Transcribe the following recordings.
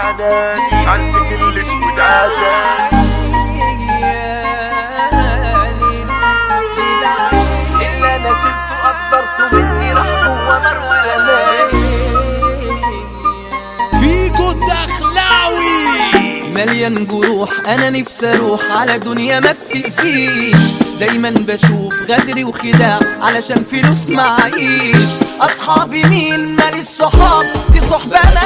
حناني عندك الاسود عزاني إلا أنا سبت قدرت مني راح جوا نار ولماني فيجو الدخلاوي مليان جروح انا نفسي اروح على دنيا ما بتأذيش دايما بشوف غدر وخداع علشان فلوس معيش اصحابي مين مالي الصحاب دي صحبة ما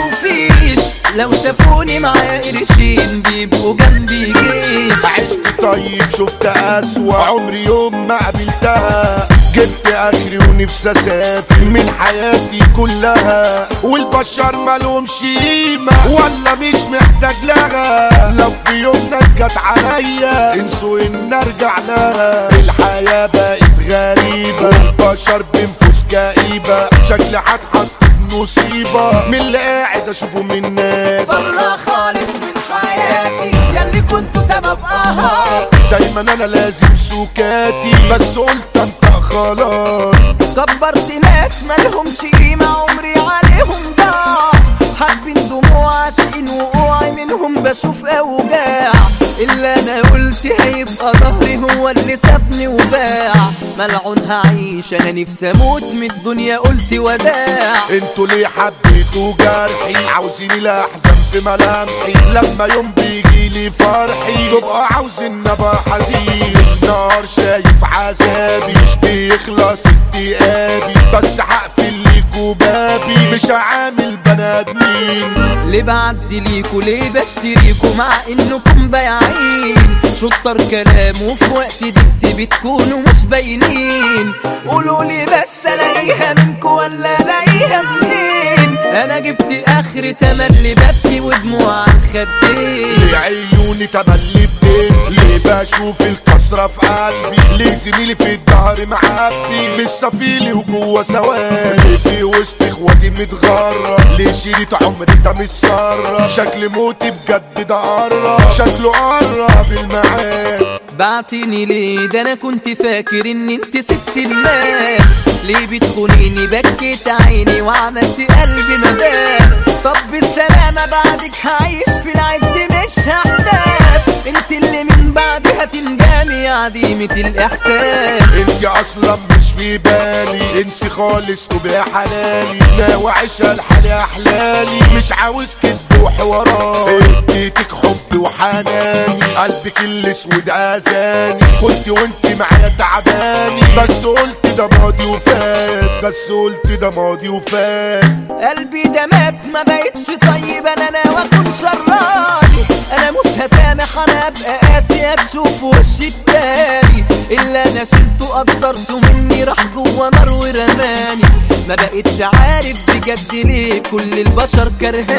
بتوفيش لو شافوني معايا قرشين بيبقوا جنبي جيش عشت طيب شفت أسوأ عمري يوم ما قابلتها جبت اخري ونفسي اسافر من حياتي كلها والبشر مالهمش قيمة ولا مش محتاج لها لو في يوم ناس جت عليا انسوا ان ارجع لها الحياة بقت غريبة والبشر بنفوس كئيبة شكلي هتحط في مصيبة من اللي قاعد اشوفه من الناس برا خالص من حياتي ياللي كنتوا سبب قهر دايما انا لازم سكاتي بس قلت انت خلاص كبرت ناس مالهمش قيمة عمري عليهم ضاع حابين دموع عاشقين وقوعي منهم بشوف اوجاع الا انا قلت هيبقى ظهري هو اللي سابني وباع ملعون هعيش انا نفسي اموت من الدنيا قلت وداع انتوا ليه حبيتوا جرحي عاوزيني لا احزن في ملامحي لما يوم بيجيلي فرحي تبقى عاوزين ابقى حزين النار شايف عذابي مش بيخلص اكتئابي بس هقفل ليكوا بابي مش هعامل بني ادمين ليه بعدي ليكوا ليه بشتريكوا مع انكم بايعين شطر كلام وفي وقت دقت بتكونوا مش باينين قولوا لي بس الاقيها منكوا ولا الاقيها منين انا جبت اخر تملي ببكي ودموع على الخدين ليه عيوني تملي بدين ليه بشوف الكسرة في قلبي ليه زميلي في الظهر معبي مش صفيلي وجوه سواد ليه في وسط اخواتي متغرب ليه شريط عمري ده مش سرة شكل موتي بجد ده قرب شكله قرب الميعاد بعتني ليه ده انا كنت فاكر ان انت ست الناس ليه بتخونيني بكيت عيني وعملت قلبي مداس طب بالسلامة بعدك هعيش في العز مش هحتاس انت اللي من بعدي هتندمي عديمة الاحساس انت اصلا مش في بالي انسي خالص تبقى حلالي ناوي عيشها لحالي احلالي مش عاوز كدب وحوارات اديتك حب وحناني قلبك الاسود اذاني كنت وانت معايا تعباني بس قلت ده ماضي وفات بس قلت ده ماضي وفات قلبي ده مات ما بقتش طيب انا ناوي اكون شراني انا مش هسامح انا ابقى قاسي تشوف وشي التاني الا انا شلته قدرته مني راح جوا نار ورماني ما بقتش عارف بجد ليه كل البشر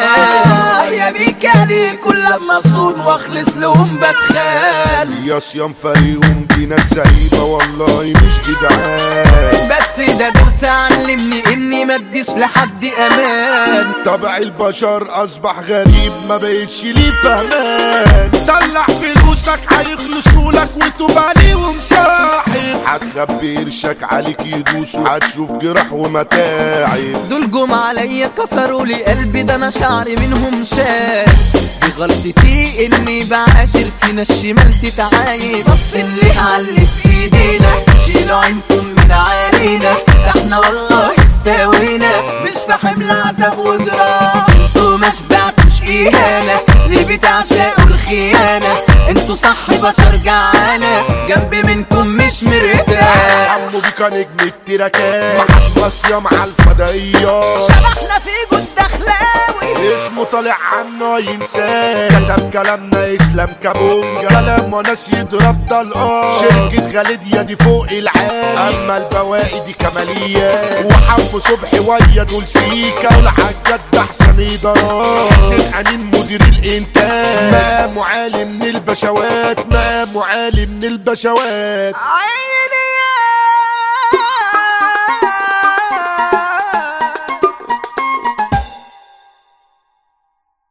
كرهاني يا بيكاني كل لما اصون واخلص لهم بتخان يا صيام فريقهم دي ناس زعيبه والله مش جدعان بس ده درس علمني اني ما اديش لحد امان طبع البشر اصبح غريب ما بقتش ليه فهمان طلع فلوسك هيخلصوا لك وتوب عليهم صاحب هتخبي قرشك عليك يدوسوا هتشوف جراح ومتاعب دول جم عليا كسروا لي قلبي ده انا شعري منهم شال دي غلطتي اني بعاشر فينا الشمال تتعايب بص اللي علي في ايدينا شيلوا عينكم من علينا ده احنا والله استوينا مش في حمل عذاب وجراح انتوا ما شبعتوش اهانة ليه بتعشقوا الخيانة انتوا صح بشر جعانة جنبي منكم مش مرتاح عمو بيكا نجم التراكات محمد صيام على الفضائيات شبحنا في جود دخلاوي اسمه طالع عنه ينساه كتب كلامنا اسلام كابونجا كلام وناس يضرب طلقات شركة خالدية دي فوق العالي اما البواقي دي كماليات وحمو صبحي ويا دول سيكا والعجاد ده احسن ادارات حسين امين مدير الانتاج مقام عالي من البشوات مقام عالي من البشوات عين